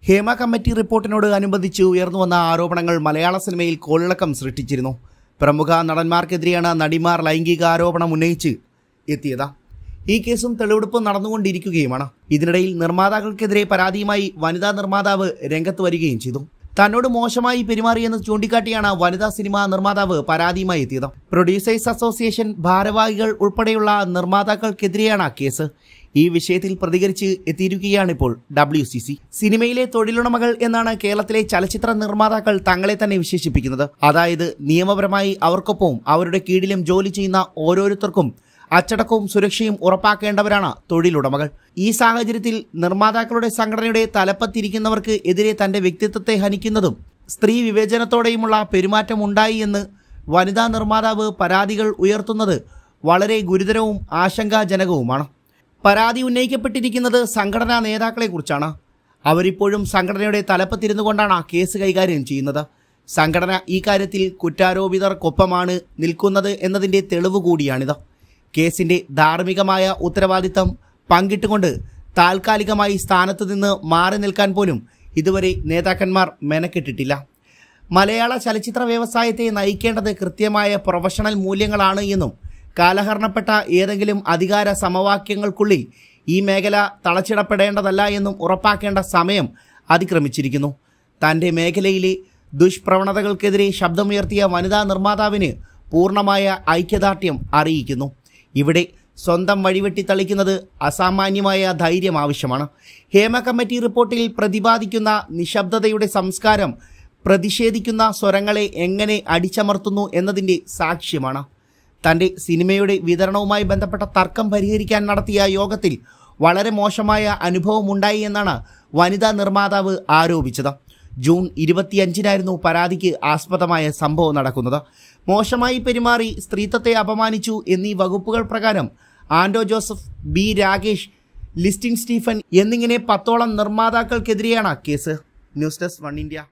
Hema committee റിപ്പോർട്ടിനോട് അനുബന്ധിച്ച് ഉയർന്നു വന്ന ആരോപണങ്ങൾ മലയാള സിനിമയിൽ കോളിളക്കം സൃഷ്ടിച്ചിരുന്നു പ്രമുഖ നടന്മാർക്കെതിരെയാണ് നടിമാർ ലൈംഗിക ആരോപണം ഉന്നയിച്ച് എത്തിയത് ഈ കേസും തെളിവെടുപ്പും നടന്നുകൊണ്ടിരിക്കുകയുമാണ് ഇതിനിടയിൽ നിർമ്മാതാക്കൾക്കെതിരെ പരാതിയുമായി വനിതാ നിർമ്മാതാവ് രംഗത്ത് വരികയും ചെയ്തു തന്നോട് മോശമായി പെരുമാറിയെന്ന് ചൂണ്ടിക്കാട്ടിയാണ് വനിതാ സിനിമാ നിർമ്മാതാവ് പരാതിയുമായി എത്തിയത് പ്രൊഡ്യൂസേഴ്സ് അസോസിയേഷൻ ഭാരവാഹികൾ ഉൾപ്പെടെയുള്ള നിർമ്മാതാക്കൾക്കെതിരെയാണ് കേസ് ഈ വിഷയത്തിൽ പ്രതികരിച്ച് എത്തിയിരിക്കുകയാണിപ്പോൾ ഡബ്ല്യു സി സി സിനിമയിലെ തൊഴിലുടമകൾ എന്നാണ് കേരളത്തിലെ ചലച്ചിത്ര നിർമ്മാതാക്കൾ തങ്ങളെ തന്നെ വിശേഷിപ്പിക്കുന്നത് അതായത് നിയമപരമായി അവർക്കൊപ്പം അവരുടെ കീഴിലും ജോലി ചെയ്യുന്ന ഓരോരുത്തർക്കും അച്ചടക്കവും സുരക്ഷയും ഉറപ്പാക്കേണ്ടവരാണ് തൊഴിലുടമകൾ ഈ സാഹചര്യത്തിൽ നിർമ്മാതാക്കളുടെ സംഘടനയുടെ തലപ്പത്തിരിക്കുന്നവർക്ക് എതിരെ തന്റെ വ്യക്തിത്വത്തെ ഹനിക്കുന്നതും സ്ത്രീ വിവേചനത്തോടെയുമുള്ള പെരുമാറ്റം ഉണ്ടായി എന്ന് വനിതാ നിർമ്മാതാവ് പരാതികൾ ഉയർത്തുന്നത് വളരെ ഗുരുതരവും ആശങ്കാജനകവുമാണ് പരാതി ഉന്നയിക്കപ്പെട്ടിരിക്കുന്നത് സംഘടനാ നേതാക്കളെക്കുറിച്ചാണ് അവരിപ്പോഴും സംഘടനയുടെ തലപ്പത്തിരുന്നു കൊണ്ടാണ് കേസ് കൈകാര്യം ചെയ്യുന്നത് സംഘടന ഈ കാര്യത്തിൽ കുറ്റാരോപിതർക്കൊപ്പമാണ് നിൽക്കുന്നത് എന്നതിൻ്റെ തെളിവ് കൂടിയാണിത് കേസിന്റെ ധാർമ്മികമായ ഉത്തരവാദിത്തം പങ്കിട്ടുകൊണ്ട് താൽക്കാലികമായി സ്ഥാനത്ത് നിന്ന് മാറി നിൽക്കാൻ പോലും ഇതുവരെ നേതാക്കന്മാർ മെനക്കെട്ടിട്ടില്ല മലയാള ചലച്ചിത്ര വ്യവസായത്തെ നയിക്കേണ്ടത് കൃത്യമായ പ്രൊഫഷണൽ മൂല്യങ്ങളാണ് എന്നും കാലഹരണപ്പെട്ട ഏതെങ്കിലും അധികാര സമവാക്യങ്ങൾക്കുള്ളിൽ ഈ മേഖല തളച്ചിടപ്പെടേണ്ടതല്ല എന്നും ഉറപ്പാക്കേണ്ട സമയം അതിക്രമിച്ചിരിക്കുന്നു തൻ്റെ മേഖലയിലെ ദുഷ്പ്രവണതകൾക്കെതിരെ ശബ്ദമുയർത്തിയ വനിതാ നിർമ്മാതാവിന് പൂർണ്ണമായ ഐക്യദാർഢ്യം അറിയിക്കുന്നു ഇവിടെ സ്വന്തം വഴിവെട്ടി തളിക്കുന്നത് അസാമാന്യമായ ധൈര്യം ആവശ്യമാണ് ഹേമ കമ്മിറ്റി റിപ്പോർട്ടിൽ പ്രതിപാദിക്കുന്ന നിശബ്ദതയുടെ സംസ്കാരം പ്രതിഷേധിക്കുന്ന സ്വരങ്ങളെ എങ്ങനെ അടിച്ചമർത്തുന്നു എന്നതിൻ്റെ സാക്ഷ്യമാണ് തൻ്റെ സിനിമയുടെ വിതരണവുമായി ബന്ധപ്പെട്ട തർക്കം പരിഹരിക്കാൻ നടത്തിയ യോഗത്തിൽ വളരെ മോശമായ അനുഭവമുണ്ടായി എന്നാണ് വനിതാ നിർമ്മാതാവ് ആരോപിച്ചത് ജൂൺ ഇരുപത്തിയഞ്ചിനായിരുന്നു പരാതിക്ക് ആസ്പദമായ സംഭവം നടക്കുന്നത് മോശമായി പെരുമാറി സ്ത്രീത്വത്തെ അപമാനിച്ചു എന്നീ വകുപ്പുകൾ പ്രകാരം ആൻഡോ ജോസഫ് ബി രാകേഷ് ലിസ്റ്റിൻ സ്റ്റീഫൻ എന്നിങ്ങനെ പത്തോളം നിർമ്മാതാക്കൾക്കെതിരെയാണ് case news desk one India